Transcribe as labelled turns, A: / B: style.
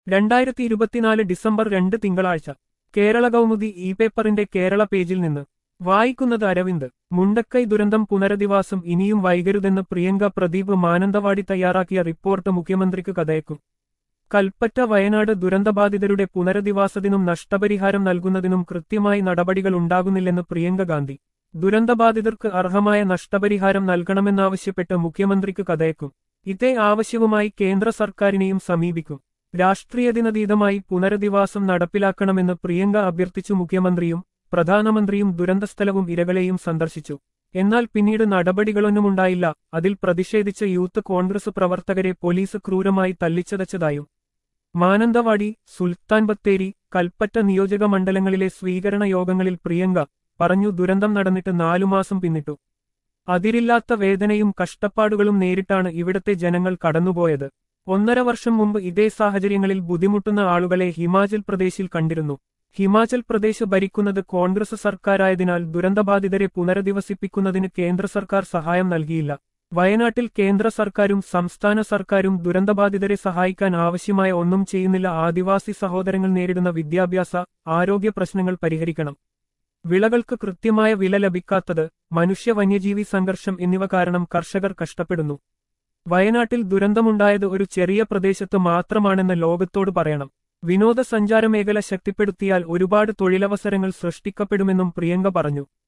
A: രണ്ടായിരത്തി ഇരുപത്തിനാല് ഡിസംബർ രണ്ട് തിങ്കളാഴ്ച കേരള കൗമുദി ഇ പേപ്പറിന്റെ കേരള പേജിൽ നിന്ന് വായിക്കുന്നത് അരവിന്ദ് മുണ്ടക്കൈ ദുരന്തം പുനരധിവാസം ഇനിയും വൈകരുതെന്ന് പ്രിയങ്ക പ്രദീപ് മാനന്തവാടി തയ്യാറാക്കിയ റിപ്പോർട്ട് മുഖ്യമന്ത്രിക്ക് കഥയക്കും കൽപ്പറ്റ വയനാട് ദുരന്തബാധിതരുടെ പുനരധിവാസത്തിനും നഷ്ടപരിഹാരം നൽകുന്നതിനും കൃത്യമായി നടപടികൾ ഉണ്ടാകുന്നില്ലെന്ന് പ്രിയങ്ക ഗാന്ധി ദുരന്തബാധിതർക്ക് അർഹമായ നഷ്ടപരിഹാരം നൽകണമെന്നാവശ്യപ്പെട്ട് മുഖ്യമന്ത്രിക്ക് കഥയക്കും ഇതേ ആവശ്യവുമായി കേന്ദ്ര സർക്കാരിനെയും സമീപിക്കും രാഷ്ട്രീയത്തിനതീതമായി പുനരധിവാസം നടപ്പിലാക്കണമെന്ന് പ്രിയങ്ക അഭ്യർത്ഥിച്ചു മുഖ്യമന്ത്രിയും പ്രധാനമന്ത്രിയും ദുരന്തസ്ഥലവും ഇരകളെയും സന്ദർശിച്ചു എന്നാൽ പിന്നീട് നടപടികളൊന്നുമുണ്ടായില്ല അതിൽ പ്രതിഷേധിച്ച് യൂത്ത് കോൺഗ്രസ് പ്രവർത്തകരെ പോലീസ് ക്രൂരമായി തല്ലിച്ചതച്ചതായും മാനന്തവാടി സുൽത്താൻ ബത്തേരി കൽപ്പറ്റ നിയോജക മണ്ഡലങ്ങളിലെ സ്വീകരണ യോഗങ്ങളിൽ പ്രിയങ്ക പറഞ്ഞു ദുരന്തം നടന്നിട്ട് നാലുമാസം പിന്നിട്ടു അതിരില്ലാത്ത വേദനയും കഷ്ടപ്പാടുകളും നേരിട്ടാണ് ഇവിടത്തെ ജനങ്ങൾ കടന്നുപോയത് ഒന്നര വർഷം മുമ്പ് ഇതേ സാഹചര്യങ്ങളിൽ ബുദ്ധിമുട്ടുന്ന ആളുകളെ ഹിമാചൽ പ്രദേശിൽ കണ്ടിരുന്നു ഹിമാചൽ പ്രദേശ് ഭരിക്കുന്നത് കോൺഗ്രസ് സർക്കാരായതിനാൽ ദുരന്തബാധിതരെ പുനരധിവസിപ്പിക്കുന്നതിന് കേന്ദ്ര സർക്കാർ സഹായം നൽകിയില്ല വയനാട്ടിൽ കേന്ദ്ര സർക്കാരും സംസ്ഥാന സർക്കാരും ദുരന്തബാധിതരെ സഹായിക്കാൻ ആവശ്യമായ ഒന്നും ചെയ്യുന്നില്ല ആദിവാസി സഹോദരങ്ങൾ നേരിടുന്ന വിദ്യാഭ്യാസ ആരോഗ്യ പ്രശ്നങ്ങൾ പരിഹരിക്കണം വിളകൾക്ക് കൃത്യമായ വില ലഭിക്കാത്തത് മനുഷ്യ വന്യജീവി സംഘർഷം എന്നിവ കാരണം കർഷകർ കഷ്ടപ്പെടുന്നു വയനാട്ടിൽ ദുരന്തമുണ്ടായത് ഒരു ചെറിയ പ്രദേശത്ത് മാത്രമാണെന്ന് ലോകത്തോട് പറയണം വിനോദസഞ്ചാര മേഖല ശക്തിപ്പെടുത്തിയാൽ ഒരുപാട് തൊഴിലവസരങ്ങൾ സൃഷ്ടിക്കപ്പെടുമെന്നും പ്രിയങ്ക പറഞ്ഞു